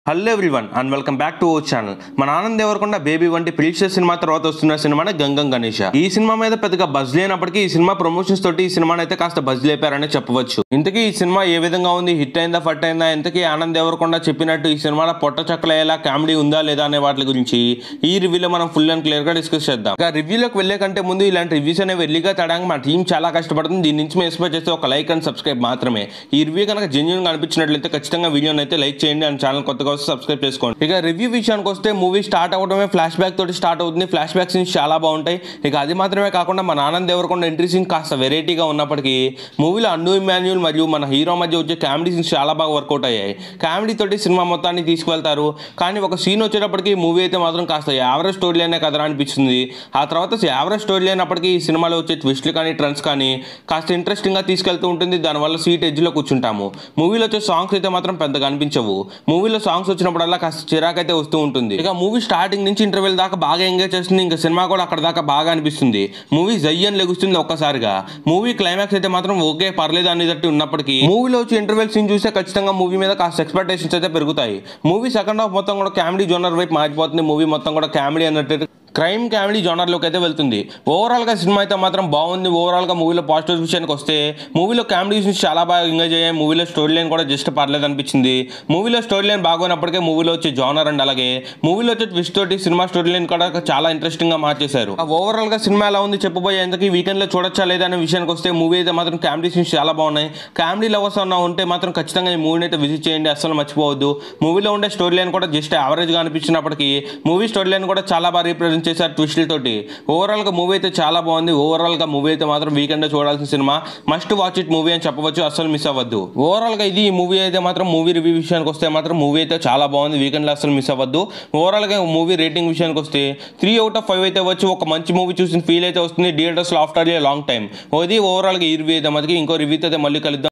hello everyone and welcome back to our channel మన Anand Deverakonda baby వంటి precious cinema తర్వాత వస్తున్న సినిమానే గంగం గణేష ఈ సినిమా మీద పెద్దగా బజ్ లేనప్పటికీ ఈ సినిమా ప్రమోషన్స్ తోటి ఈ సినిమాని అయితే కాస్త బజ్ లేపారని చెప్పవచ్చు ఇంతకీ ఈ సినిమా ఏ విధంగా ఉంది హిట్ అయిందా ఫట్ అయిందా ఇంతకీ ఆనంద్ దేవరకొండ చెప్పినట్టు ఈ సినిమాలో పొట్ట చక్కలయ్యేలా కామెడీ ఉందా లేదా అనే వాటి గురించి ఈ రివ్యూలో మనం ఫుల్ అండ్ క్లియర్ గా డిస్కస్ చేద్దాం ఇక రివ్యూలోకి వెళ్ళే కంటే ముందు ఇలాంటి రివ్యూస్ అనేవి ఎర్లీగా తేడానికి మా టీం చాలా కష్టపడుతుంది దీని నుంచి మేము ఎక్స్పెక్ట్ చేస్తే ఒక లైక్ అండ్ సబ్స్క్రైబ్ మాత్రమే ఈ రివ్యూ కనుక జెన్యున్ గా అనిపించినట్లయితే ఖచ్చితంగా వీడియోని అయితే లైక్ చేయండి అండ్ ఛానల్ కొత్తగా వస్తే సబ్స్క్రైబ్ చేసుకోండి ఇక రివ్యూ విషయానికి వస్తే మూవీ స్టార్ట్ అవ్వడమే ఫ్లాష్ బ్యాక్ తోటి స్టార్ట్ అవుతుంది ఫ్లాష్ బ్యాక్ సీన్స్ చాలా బాగుంటాయి ఇక అది మాత్రమే కాకుండా మన ఆనంద్ దేవరకొండ ఎంట్రీ సీన్ కాస్త వెరైటీగా ఉన్నప్పటికీ మూవీలో అన్ను ఇమాన్యుల్ మరియు మన హీరో మధ్య వచ్చే కామెడీ సీన్స్ చాలా బాగా వర్కౌట్ అయ్యాయి కామెడీ తోటి సినిమా మొత్తాన్ని తీసుకువెళ్తారు కానీ ఒక సీన్ వచ్చేటప్పటికి మూవీ అయితే మాత్రం కాస్త యావరేజ్ స్టోరీ అనే కథ అనిపిస్తుంది ఆ తర్వాత యావరేజ్ స్టోరీ అయినప్పటికీ ఈ సినిమాలో వచ్చే ట్విస్ట్లు కానీ ట్రెండ్స్ కానీ కాస్త ఇంట్రెస్టింగ్గా తీసుకెళ్తూ ఉంటుంది దానివల్ల సీట్ ఎడ్జ్లో కూర్చుంటాము మూవీలో వచ్చే సాంగ్స్ అయితే మాత్రం పెద్దగా అనిపించవు మూవీలో సాంగ్స్ వచ్చినప్పుడల్లా కాస్త చిరాకు అయితే వస్తూ ఉంటుంది ఇక మూవీ స్టార్టింగ్ నుంచి ఇంటర్వెల్ దాకా బాగా ఎంజాయ్ చేస్తుంది ఇంకా సినిమా కూడా అక్కడ దాకా బాగా అనిపిస్తుంది మూవీ జయ్యన్ లెగుస్తుంది ఒక్కసారిగా మూవీ క్లైమాక్స్ అయితే మాత్రం ఓకే పర్లేదు అనేటట్టు ఉన్నప్పటికీ మూవీలో వచ్చి ఇంటర్వెల్ సీన్ చూస్తే ఖచ్చితంగా మూవీ మీద కాస్త ఎక్స్పెక్టేషన్స్ అయితే పెరుగుతాయి మూవీ సెకండ్ హాఫ్ మొత్తం కూడా కామెడీ జోనర్ వైపు మారిపోతుంది మూవీ మొత్తం కూడా కామెడీ అన్నట్టు క్రైమ్ కామెడీ జోనర్లోకి అయితే వెళ్తుంది ఓవరాల్గా సినిమా అయితే మాత్రం బాగుంది ఓవరాల్గా మూవీలో పాజిటివ్ విషయానికి వస్తే మూవీలో కామెడీ సీన్స్ చాలా బాగా ఎంజాయ్ అయ్యాయి మూవీలో స్టోరీ లైన్ కూడా జస్ట్ పర్లేదు అనిపించింది మూవీలో స్టోరీ లైన్ బాగున్నప్పటికే మూవీలో వచ్చే జోనర్ అండ్ అలాగే మూవీలో వచ్చే ట్విస్ట్ తోటి సినిమా స్టోరీ లైన్ కూడా చాలా ఇంట్రెస్టింగ్గా మార్చేశారు ఓవరాల్గా సినిమా ఎలా ఉంది చెప్పబోయేందుకు ఈ వీకెండ్లో చూడొచ్చా లేదా అనే విషయానికి వస్తే మూవీ అయితే మాత్రం కామెడీ సీన్స్ చాలా బాగున్నాయి కామెడీ లవర్స్ అన్న ఉంటే మాత్రం ఖచ్చితంగా ఈ మూవీని అయితే విజిట్ చేయండి అస్సలు మర్చిపోవద్దు మూవీలో ఉండే స్టోరీ లైన్ కూడా జస్ట్ యావరేజ్గా అనిపించినప్పటికీ మూవీ స్టోరీ లైన్ కూడా చాలా బాగా రీప్రజెంట్ చేశారు ట్విస్టులతోటి ఓవరాల్గా మూవీ అయితే చాలా బాగుంది ఓవరాల్గా మూవీ అయితే మాత్రం వీకెండ్ చూడాల్సిన cinema must watch it movie అని చెప్పవచ్చు అస్సలు మిస్ అవ్వద్దు ఓవరాల్గా ఇది ఈ మూవీ అయితే మాత్రం మూవీ రివ్యూ విషయానికి వస్తే మాత్రం మూవీ అయితే చాలా బాగుంది వీకెండ్లో అస్సలు మిస్ అవ్వద్దు ఓవరాల్గా మూవీ రేటింగ్ విషయానికి వస్తే త్రీ అవుట్ ఆఫ్ ఫైవ్ అయితే వచ్చి ఒక మంచి మూవీ చూసిన ఫీల్ అయితే వస్తుంది థియేటర్స్లో ఆఫ్టర్ ఏ లాంగ్ టైం ఇది ఓవరాల్గా ఈ రివ్యూ అయితే మనకి ఇంకో రివ్యూ అయితే మళ్ళీ కలుద్దాం